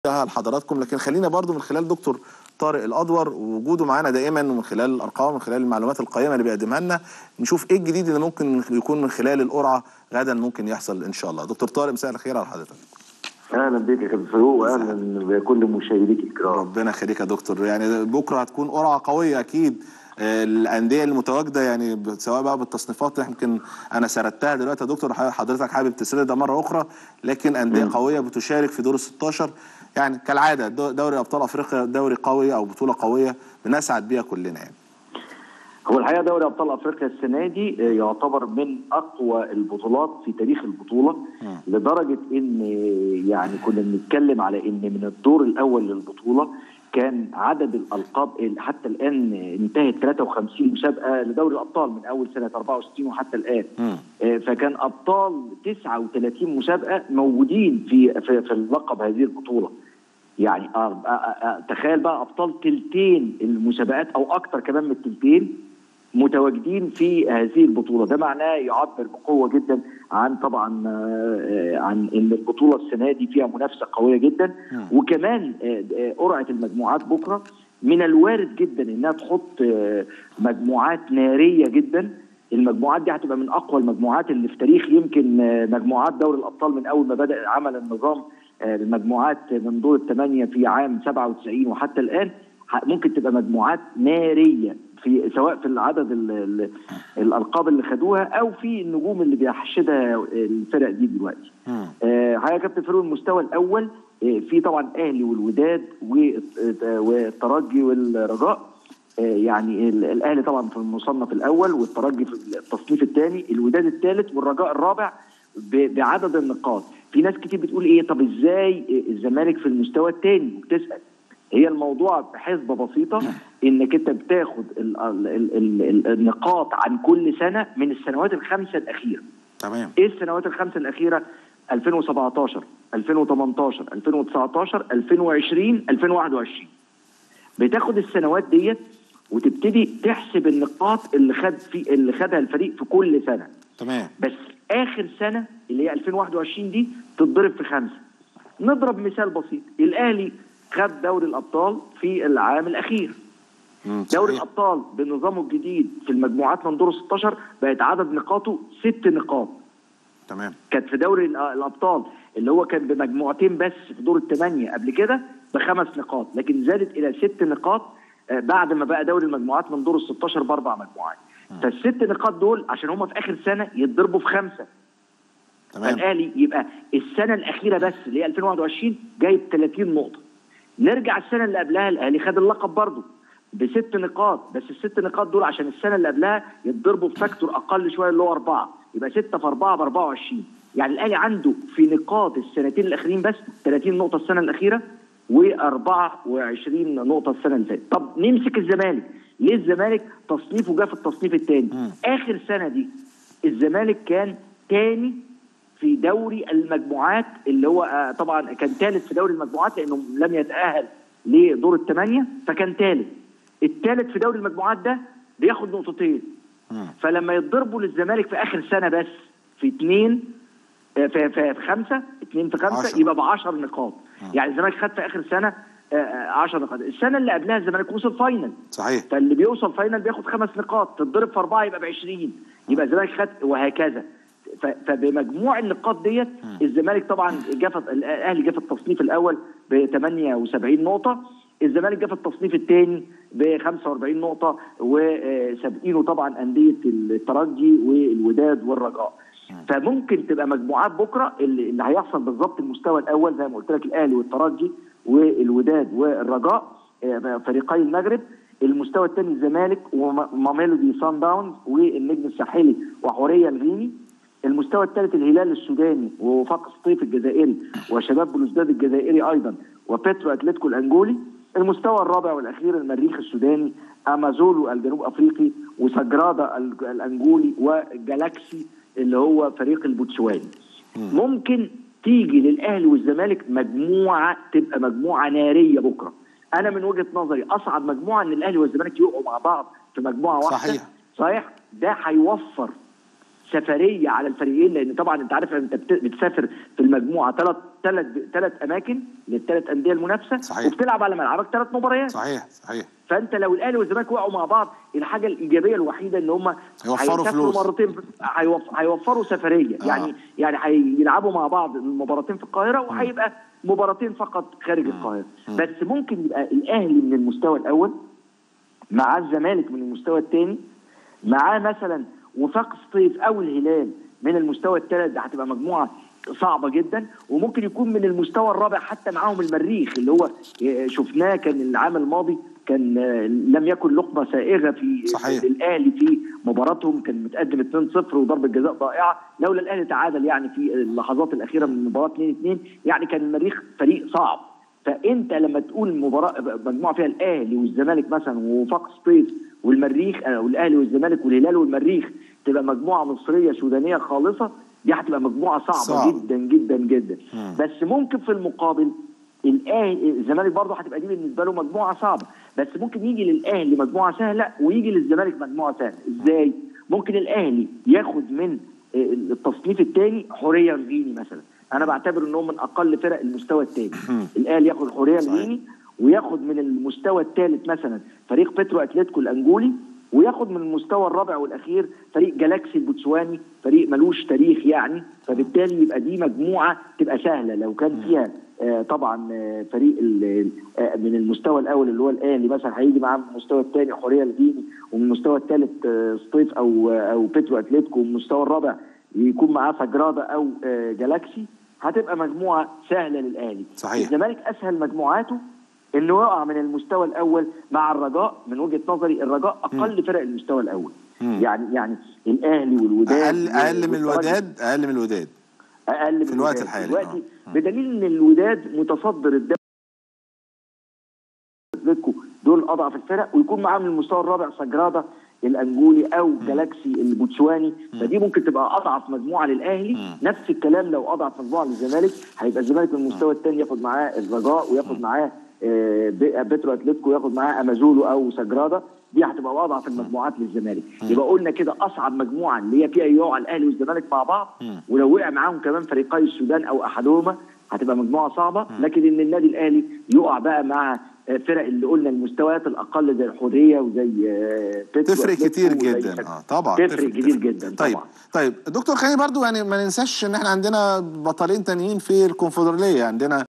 لحضراتكم لكن خلينا برضو من خلال دكتور طارق الادور ووجوده معانا دائما ومن خلال الارقام ومن خلال المعلومات القيمه اللي بيقدمها لنا نشوف ايه الجديد اللي ممكن يكون من خلال القرعه غدا ممكن يحصل ان شاء الله دكتور طارق مساء الخير على حضرتك اهلا بك يا كابتن فاروق واهلا بكل مشاهديك الكرام ربنا يخليك يا دكتور يعني بكره هتكون قرعه قويه اكيد الانديه المتواجده يعني سواء بقى بالتصنيفات يمكن انا سردتها دلوقتي يا دكتور حضرتك حابب تسردها مره اخرى لكن انديه قويه بتشارك في دور ال 16 يعني كالعاده دوري ابطال افريقيا دوري قوي او بطوله قويه بنسعد بيها كلنا يعني هو الحقيقه دوري ابطال افريقيا السنه دي يعتبر من اقوى البطولات في تاريخ البطوله م. لدرجه ان يعني كنا بنتكلم على ان من الدور الاول للبطوله كان عدد الالقاب حتى الان انتهت 53 مسابقه لدوري الابطال من اول سنه 64 وحتى الان م. فكان ابطال 39 مسابقه موجودين في في, في اللقب هذه البطوله يعني تخيل بقى ابطال تلتين المسابقات او اكثر كمان من التلتين متواجدين في هذه البطوله ده معناه يعبر بقوه جدا عن طبعا عن ان البطوله السنه دي فيها منافسه قويه جدا وكمان قرعه المجموعات بكره من الوارد جدا انها تحط مجموعات ناريه جدا المجموعات دي هتبقى من اقوى المجموعات اللي في تاريخ يمكن مجموعات دوري الابطال من اول ما بدا عمل النظام المجموعات من دور الثمانيه في عام 97 وحتى الان ممكن تبقى مجموعات ناريه في سواء في العدد ال ال الالقاب اللي خدوها او في النجوم اللي بيحشدها الفرق دي دلوقتي. حضرتك يا كابتن فاروق المستوى الاول في طبعا الاهلي والوداد والترجي والرجاء يعني الاهلي طبعا في المصنف الاول والترجي في التصنيف الثاني الوداد الثالث والرجاء الرابع بعدد النقاط في ناس كتير بتقول ايه طب ازاي الزمالك في المستوى الثاني وبتسال هي الموضوع بحسبه بسيطه انك انت بتاخد ال ال ال ال النقاط عن كل سنه من السنوات الخمسه الاخيره تمام ايه السنوات الخمسه الاخيره 2017 2018 2019 2020 2021 بتاخد السنوات ديت وتبتدي تحسب النقاط اللي خد في اللي خدها الفريق في كل سنه تمام بس اخر سنه اللي هي 2021 دي تتضرب في خمسه نضرب مثال بسيط الاهلي خد دوري الابطال في العام الاخير دوري الابطال بنظامه الجديد في المجموعات من دور 16 بقت عدد نقاطه ست نقاط تمام كانت في دوري الابطال اللي هو كان بمجموعتين بس في دور الثمانيه قبل كده بخمس نقاط لكن زادت الى ست نقاط بعد ما بقى دوري المجموعات من دور ال 16 باربع مجموعات فالست نقاط دول عشان هم في اخر سنه يتضربوا في خمسه تمام فالاهلي يبقى السنه الاخيره بس اللي هي 2021 جايب 30 نقطه نرجع السنه اللي قبلها الاهلي خد اللقب برضه بست نقاط بس الست نقاط دول عشان السنه اللي قبلها يتضربوا بفاكتور اقل شويه اللي هو اربعه يبقى 6 في 4 ب 24 يعني الاهلي عنده في نقاط السنتين الاخيرين بس 30 نقطه السنه الاخيره و24 نقطه السنه اللي فاتت طب نمسك الزمالك ليه الزمالك تصنيفه جه في التصنيف الثاني اخر سنه دي الزمالك كان ثاني في دوري المجموعات اللي هو طبعا كان ثالث في دوري المجموعات لانه لم يتاهل لدور الثمانيه فكان ثالث الثالث في دوري المجموعات ده بياخد نقطتين فلما يتضربوا للزمالك في اخر سنه بس في اثنين في, في, في خمسه اثنين في خمسه عشر. يبقى ب 10 نقاط يعني الزمالك خد في اخر سنه 10 نقاط السنه اللي قبلها الزمالك وصل فاينل صحيح فاللي بيوصل فاينل بياخد خمس نقاط تتضرب في اربعه يبقى ب 20 يبقى الزمالك خد وهكذا فبمجموع النقاط ديت الزمالك طبعا جه الاهلي جه في التصنيف الاول ب 78 نقطه الزمالك جه في التصنيف الثاني ب 45 نقطه وسابقينه طبعا انديه الترجي والوداد والرجاء فممكن تبقى مجموعات بكره اللي, اللي هيحصل بالظبط المستوى الاول زي ما قلت لك الاهلي والترجي والوداد والرجاء فريقي المغرب المستوى الثاني الزمالك وماميلودي سان داونز والنجم الساحلي وحوريه الغيني المستوى الثالث الهلال السوداني ووفاق سطيف الجزائري وشباب بلوزداد الجزائري ايضا وبيترو اتلتيكو الانجولي المستوى الرابع والاخير المريخ السوداني امازولو الجنوب افريقي وسجرادا الانجولي وجالاكسي اللي هو فريق البوتسواني ممكن تيجي للاهلي والزمالك مجموعه تبقى مجموعه ناريه بكره انا من وجهه نظري اصعب مجموعه ان الاهلي والزمالك يقعوا مع بعض في مجموعه واحده صحيح صحيح ده هيوفر سفريه على الفريقين لان طبعا انت عارف انت بت- بتسافر في المجموعه ثلاث ثلاث ثلاث اماكن للثلاث انديه المنافسه صحيح. وبتلعب على ملعبك ثلاث مباريات صحيح صحيح فانت لو الاهلي والزمالك وقعوا مع بعض الحاجه الايجابيه الوحيده ان هم يوفروا فلوس. مرتين هيوف- هيوفروا سفريه آه. يعني يعني هيلعبوا مع بعض المباراتين في القاهره وهيبقى مباراتين فقط خارج القاهره بس ممكن يبقى الاهلي من المستوى الاول مع الزمالك من المستوى الثاني معاه مثلا وفاق سطيف او الهلال من المستوى الثالث ده هتبقى مجموعه صعبه جدا وممكن يكون من المستوى الرابع حتى معاهم المريخ اللي هو آه، شفناه كان العام الماضي كان آه، لم يكن لقمه سائغه في صحيح. الاهلي في مباراتهم كان متقدم 2-0 وضربه جزاء ضائعه لولا الاهلي تعادل يعني في اللحظات الاخيره من المباراه 2-2 يعني كان المريخ فريق صعب فانت لما تقول مباراه مجموعه فيها الاهلي والزمالك مثلا ووفاق سطيف والمريخ آه، والاهلي والزمالك والهلال والمريخ تبقى مجموعه مصريه سودانيه خالصه دي هتبقى مجموعه صعبه صعب. صعب. جدا جدا جدا مم. بس ممكن في المقابل الاهلي الزمالك برضه هتبقى دي بالنسبه له مجموعه صعبه بس ممكن يجي للاهلي مجموعه سهله ويجي للزمالك مجموعه سهله ازاي ممكن الاهلي ياخد من آه، التصنيف الثاني حوريه الغيني مثلا انا بعتبر ان هو من اقل فرق المستوى الثاني الاهلي ياخد حوريه صحيح. الغيني وياخد من المستوى الثالث مثلا فريق بيترو اتلتيكو الانجولي وياخد من المستوى الرابع والاخير فريق جالاكسي البوتسواني فريق ملوش تاريخ يعني فبالتالي يبقى دي مجموعه تبقى سهله لو كان فيها آه طبعا آه فريق ال- آه من المستوى الاول اللي هو الاهلي مثلا هيجي معاه من المستوى الثاني حوريه الغيني ومن المستوى الثالث آه سطيف او آه او بيترو اتلتيكو ومن المستوى الرابع يكون معاه سجرادا او آه جالاكسي هتبقى مجموعه سهله للاهلي صحيح. الزمالك اسهل مجموعاته انه يقع من المستوى الاول مع الرجاء من وجهه نظري الرجاء اقل فرق المستوى الاول مم. يعني يعني الاهلي والوداد اقل اقل من والترجي الوداد اقل من الوداد اقل من في الوقت الوداد. الحالي، دلوقتي آه. بدليل ان الوداد متصدر الدوري اتلتيكو دول اضعف الفرق ويكون معاهم المستوى الرابع سجرادا الانجولي او جالاكسي البوتسواني فدي ممكن تبقى اضعف مجموعه للاهلي نفس الكلام لو اضعف مجموعه للزمالك هيبقى الزمالك من المستوى الثاني ياخد معاه الرجاء وياخد معاه آه، ب- بيترو اتلتيكو ياخد معاه امازولو او سجرادا دي هتبقى اضعف المجموعات للزمالك يبقى قلنا كده اصعب مجموعه اللي هي فيها يقع الاهلي والزمالك مع بعض ولو وقع معاهم كمان فريقي السودان او احدهما هتبقى مجموعه صعبه لكن ان النادي الاهلي يقع بقى مع آه، فرق اللي قلنا المستويات الاقل زي الحريه وزي آه، بيترو تفرق أتلتيكو كتير وزي جدا سك- اه طبعا تفرق كتير جدا طيب طبعا طيب دكتور خليني برضو يعني ما ننساش ان احنا عندنا بطلين تانيين في الكونفدراليه عندنا